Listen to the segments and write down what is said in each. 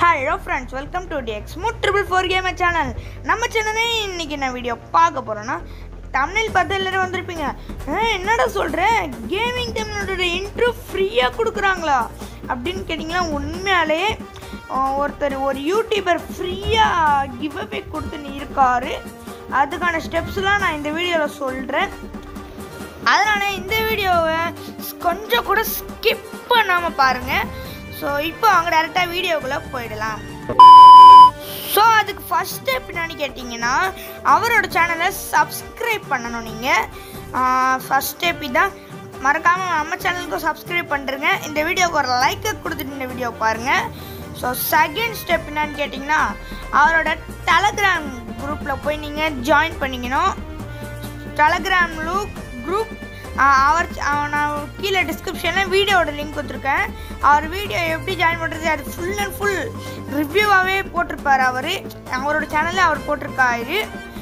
hello friends welcome to டிஎக்ஸ் மூ triple four gamer channel நம்ம சேனலே இன்னைக்கு நான் வீடியோ பார்க்க போகிறோன்னா தமிழ் பார்த்து எல்லாரும் வந்திருப்பீங்க "ஆ, என்னடா சொல்கிற கேமிங் தமிழோட இன்ட்ரோ ஃப்ரீயாக கொடுக்குறாங்களா அப்படின்னு கேட்டிங்கன்னா உண்மையாலே ஆ, ஒருத்தர் ஒரு யூடியூபர் ஃப்ரீயாக கிவ் அவே கொடுத்துன்னு இருக்காரு அதுக்கான ஸ்டெப்ஸ்லாம் நான் இந்த வீடியோவில் சொல்கிறேன் அதனால் இந்த வீடியோவை கொஞ்சம் கூட ஸ்கிப் பண்ணாமல் பாருங்கள் ஸோ இப்போ அவங்க டேரெக்டாக வீடியோக்குள்ளே போயிடலாம் ஸோ அதுக்கு ஃபஸ்ட் ஸ்டெப் என்னன்னு கேட்டிங்கன்னா அவரோட சேனலை சப்ஸ்கிரைப் பண்ணணும் நீங்கள் ஃபஸ்ட் ஸ்டெப் இதான் மறக்காமல் நம்ம சேனலுக்கும் சப்ஸ்கிரைப் பண்ணுறங்க இந்த வீடியோக்கு ஒரு லைக்கை கொடுத்துட்டு இந்த வீடியோ பாருங்கள் ஸோ செகண்ட் ஸ்டெப் என்னன்னு கேட்டிங்கன்னா அவரோட டெலகிராம் குரூப்பில் போய் நீங்கள் ஜாயின் பண்ணிக்கணும் டெலகிராம்ல குரூப் அவர் அவ- நான் கீழே டிஸ்கிரிப்ஷனில் வீடியோட லிங்க் கொடுத்துருக்கேன் அவர் வீடியோ எப்படி ஜாயின் பண்ணுறது அது ஃபுல் அண்ட் ஃபுல் ரிவ்யூவாகவே போட்டிருப்பார் அவர் அவரோட சேனலில் அவர் போட்டிருக்காரு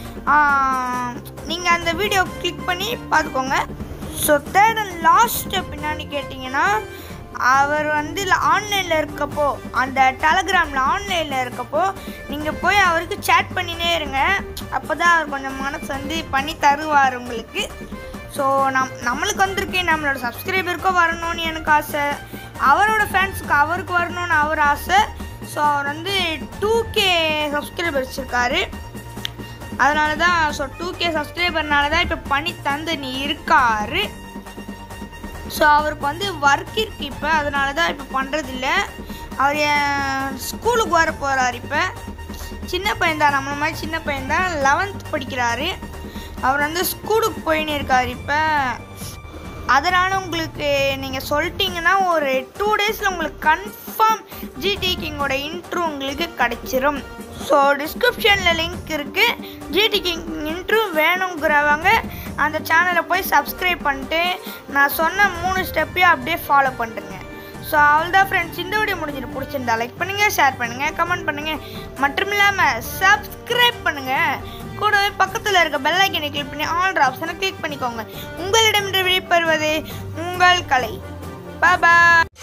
நீங்கள் அந்த வீடியோ கிளிக் பண்ணி பார்த்துக்கோங்க so third and last step என்னன்னு கேட்டிங்கன்னா அவர் வந்து ஆன்லைனில் இருக்கப்போ அந்த டெலகிராமில் ஆன்லைனில் இருக்கப்போ நீங்கள் போய் அவருக்கு சேட் பண்ணினே இருங்க அப்போ தான் அவர் கொஞ்சம் மனசு வந்து பண்ணி தருவார் உங்களுக்கு ஸோ நம் நம்மளுக்கு வந்திருக்கேன் நம்மளோட சப்ஸ்கிரைபருக்கும் வரணும்னு எனக்கு ஆசை அவரோட ஃபேன்ஸுக்கு அவருக்கு வரணும்னு அவர் ஆசை ஸோ அவர் வந்து டூ கே சப்ஸ்கிரைபர் வச்சுருக்காரு அதனால தான் ஸோ டூ கே சப்ஸ்கிரைபர்னால தான் இப்போ பண்ணி தந்து நீ இருக்காரு ஸோ அவருக்கு வந்து ஒர்க் இருக்கு இப்போ அதனால தான் இப்போ பண்ணுறதில்ல அவர் என் ஸ்கூலுக்கு வர போகிறார் இப்போ சின்ன பையன் தான் நம்மள மாதிரி சின்ன பையன் தான் லெவன்த் படிக்கிறாரு அவர் வந்து ஸ்கூலுக்கு போயின்னு இருக்கார் இப்போ அதனால் உங்களுக்கு நீங்கள் சொல்லிட்டீங்கன்னா ஒரு டூ டேஸில் உங்களுக்கு கன்ஃபார்ம் ஜிடி கிங்கோட இன்ட்ரோ உங்களுக்கு கிடைச்சிரும் ஸோ டிஸ்கிரிப்ஷனில் லிங்க் இருக்குது ஜிடி கிங் இன்ட்ரோ வேணுங்கிறவங்க அந்த சேனலை போய் சப்ஸ்கிரைப் பண்ணிட்டு நான் சொன்ன மூணு ஸ்டெப்பையும் அப்படியே ஃபாலோ பண்ணுறேங்க ஸோ அவ்வளோதான் ஃப்ரெண்ட்ஸ் இந்த வீடியோ முடிஞ்சிட்டு பிடிச்சிருந்தா லைக் பண்ணுங்கள் ஷேர் பண்ணுங்கள் கமெண்ட் பண்ணுங்கள் மற்றும் இல்லாமல் சப்ஸ்கிரைப் பண்ணுங்கள் கூடவே பக்கத்தில் இருக்க பெல் ஐக்கனை கிளிக் பண்ணி ஆல் ஆப்ஷனை கிளிக் பண்ணிக்கோங்க உங்களிடம் விடைபெறுவது உங்கள் கலை பாபா